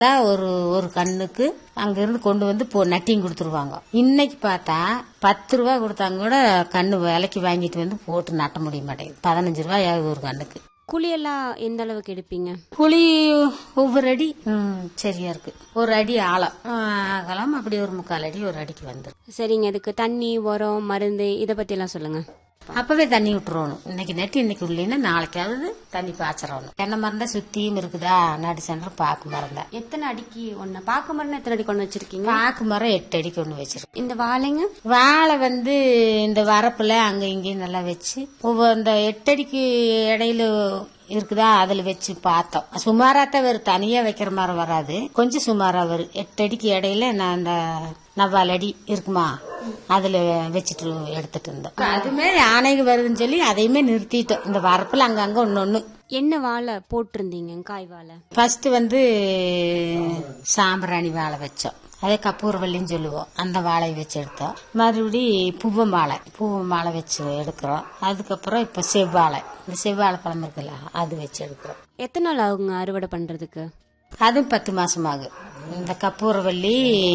தான் ஒரு ஒரு கண்ணுக்கு அங்கிருந்து கொண்டு வந்து போ நட்டியும் கொடுத்துருவாங்க இன்னைக்கு பார்த்தா பத்து ரூபா கொடுத்தாங்க கூட கண்ணு விலைக்கு வாங்கிட்டு வந்து போட்டு நட்ட முடிய மாட்டேங்குது பதினஞ்சு ரூபாய் ஆகுது ஒரு கண்ணுக்கு குழியெல்லாம் எந்த அளவுக்கு எடுப்பீங்க புளி ஒவ்வொரு அடி ம், சரியா இருக்கு ஒரு அடி ஆழம் ஆ, அகலம் அப்படி ஒரு முக்கால் அடி ஒரு அடிக்கு வந்துடும் சரிங்க அதுக்கு தண்ணி உரம் மருந்து இதை பத்தி எல்லாம் சொல்லுங்க அப்பவே தண்ணி விட்டுறணும் இன்னைக்கு நெட்டு இன்னைக்கு உள்ளின்னா நாளைக்காவது தண்ணி பாய்ச்சிடணும் தென்னை மரம் தான் சுத்தியும் இருக்குதா நடு சென்டர் பாக்கு மரம் தான் எத்தனை அடிக்கு ஒண்ணு பாக்கு மரம் எத்தனை அடி கொண்டு வச்சிருக்கீங்க பாக்கு மரம் எட்டு அடிக்கு ஒன்று வச்சிருக்கோம் இந்த வாழைங்க வாழை வந்து இந்த வரப்புல அங்க இங்கேயும் நல்லா வச்சு ஒவ்வொரு இந்த எட்டடிக்கு இடையில இருக்குதா அதுல வச்சு பார்த்தோம் சுமாராத்தான் வரும் தனியா வைக்கிற மரம் வராது கொஞ்சம் சுமாரா வரும் எட்டு அடிக்கு இடையில நான் அந்த நவ்வால் அடி இருக்குமா அதுல வச்சுட்டு எடுத்துட்டு இருந்தோம் அதுமே யானைக்கு வருதுன்னு சொல்லி அதையுமே நிறுத்திட்டோம் இந்த வரப்புல அங்கங்க ஒன்னு ஒண்ணு என்ன வாழை போட்டிருந்தீங்க காய் வாழை ஃபர்ஸ்ட் வந்து சாம்பிராணி வாழை வச்சோம் அதே கப்பூரவல்லின்னு சொல்லுவோம் அந்த வாழையை வச்சு எடுத்தோம் மறுபடி பூவ மாலை பூவ மாலை வச்சு எடுக்கிறோம் அதுக்கப்புறம் இப்போ செவ்வாழை இந்த செவ்வாழை பழம் இருக்குல்ல அது வச்சு எடுக்கிறோம் எத்தனை நாள் ஆகுங்க அறுவடை பண்றதுக்கு அதுவும் பத்து மாசம் ஆகும் இந்த கப்பூரவல்லி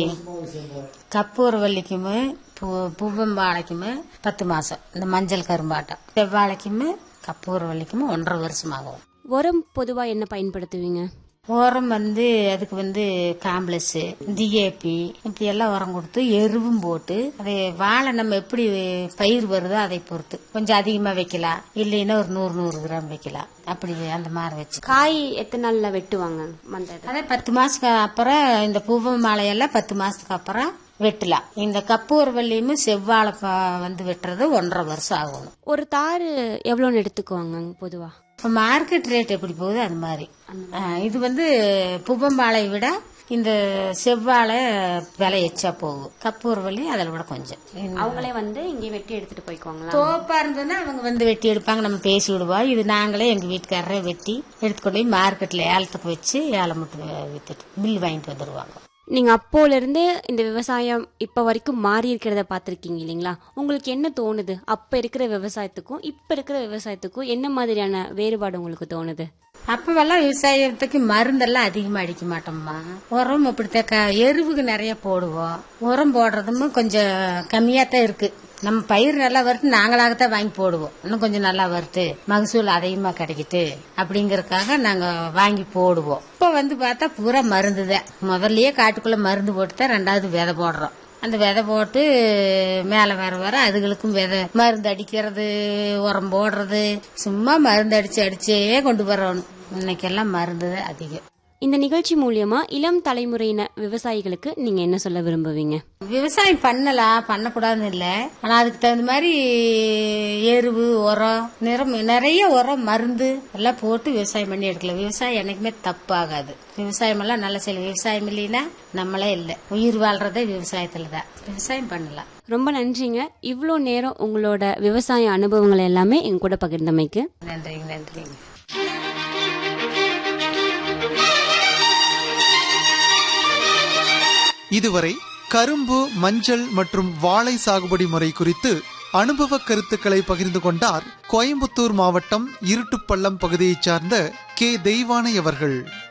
கப்பூரவல்லிக்குமே பூ பூவம்பாளைக்குமே பத்து மாசம் இந்த மஞ்சள் கரும்பாட்டம் செவ்வாழைக்குமே கப்பூரவல்லிக்குமே ஒன்றரை வருஷம் ஆகும் உரம் பொதுவா என்ன பயன்படுத்துவீங்க உரம் வந்து அதுக்கு வந்து காம்ப்ளெக்ஸ் டிஏபி இப்படி எல்லாம் உரம் கொடுத்து எருவும் போட்டு அதை வாழை நம்ம எப்படி பயிர் வருதோ அதை பொறுத்து கொஞ்சம் அதிகமா வைக்கலாம் இல்லைன்னா ஒரு நூறு நூறு கிராம் வைக்கலாம் அப்படி அந்த மாதிரி வச்சு காய் எத்தனை நாள்ல வெட்டுவாங்க மந்த இது? அதே பத்து மாசத்துக்கு அப்புறம் இந்த பூவ மாலையெல்லாம் பத்து மாசத்துக்கு அப்புறம் வெட்டலாம் இந்த கப்பூர் வள்ளியும் செவ்வாழை ப- வந்து வெட்டுறது ஒன்றரை வருஷம் ஆகணும் ஒரு தாறு எவ்வளோன்னு எடுத்துக்குவாங்க பொதுவா இப்போ மார்க்கெட் ரேட் எப்படி போகுது அது மாதிரி ஆ, இது வந்து புவம்பாளையை விட இந்த செவ்வாழை விலை எச்சா போகும் கப்பூர் வள்ளி அதில் விட கொஞ்சம் இந்த அவங்களே வந்து இங்கே வெட்டி எடுத்துட்டு போய்க்குவாங்களா தோப்பா இருந்ததுன்னா அவங்க வந்து வெட்டி எடுப்பாங்க நம்ம பேசி விடுவோம் இது நாங்களே எங்க வீட்டுக்காரரே வெட்டி எடுத்துக்கொண்டு போய் மார்க்கெட்ல ஏலத்துக்கு வச்சு ஏலம் மட்டும் வித்துட்டு பில் வாங்கிட்டு வந்துருவாங்க நீங்க அப்போல இருந்து இந்த விவசாயம் இப்ப வரைக்கும் மாறி இருக்கிறத பாத்திருக்கீங்க இல்லைங்களா உங்களுக்கு என்ன தோணுது அப்ப இருக்கிற விவசாயத்துக்கும் இப்ப இருக்கிற விவசாயத்துக்கும் என்ன மாதிரியான வேறுபாடு உங்களுக்கு தோணுது அப்பவெல்லாம் விவசாயத்துக்கு மருந்தெல்லாம் அதிகமா அடிக்க மாட்டோம்மா உரம் அப்படித்தான் க- எருவுக்கு நிறைய போடுவோம் உரம் போடுறதும் கொஞ்சம் கம்மியா தான் இருக்கு நம்ம பயிர் நல்லா வருது நாங்களாகத்தான் வாங்கி போடுவோம் இன்னும் கொஞ்சம் நல்லா வருது மகசூல் அதிகமா கிடைக்கிட்டு அப்படிங்கறதுக்காக நாங்க வாங்கி போடுவோம் இப்ப வந்து பார்த்தா பூரா மருந்து தான் முதல்லயே காட்டுக்குள்ள மருந்து போட்டு தான் ரெண்டாவது விதை போடுறோம் அந்த விதை போட்டு மேலே வர வர அதுகளுக்கும் விதை மருந்து அடிக்கிறது உரம் போடுறது சும்மா மருந்து அடிச்சு அடிச்சே கொண்டு வரணும் இன்னைக்கெல்லாம் மருந்து தான் அதிகம் இந்த நிகழ்ச்சி மூலியமா இளம் தலைமுறையின விவசாயிகளுக்கு நீங்க என்ன சொல்ல விரும்புவீங்க விவசாயம் பண்ணலாம் பண்ணக்கூடாதுன்னு இல்லை ஆனா அதுக்கு தகுந்த மாதிரி எருவு உரம் நிறம் நிறைய உரம் மருந்து எல்லாம் போட்டு விவசாயம் பண்ணி எடுக்கலாம் விவசாயம் என்னைக்குமே தப்பாகாது விவசாயம் எல்லாம் நல்லா செய்யலாம் விவசாயம் இல்லைன்னா நம்மளே இல்லை உயிர் வாழ்றதே விவசாயத்துல தான் விவசாயம் பண்ணலாம் ரொம்ப நன்றிங்க இவ்வளோ நேரம் உங்களோட விவசாய அனுபவங்கள் எல்லாமே எங்க கூட பகிர்ந்தமைக்கு நன்றிங்க நன்றிங்க இதுவரை கரும்பு மஞ்சள் மற்றும் வாழை சாகுபடி முறை குறித்து அனுபவ கருத்துக்களை பகிர்ந்து கொண்டார் கோயம்புத்தூர் மாவட்டம் இருட்டுப்பள்ளம் பகுதியைச் சார்ந்த கே தெய்வானை அவர்கள்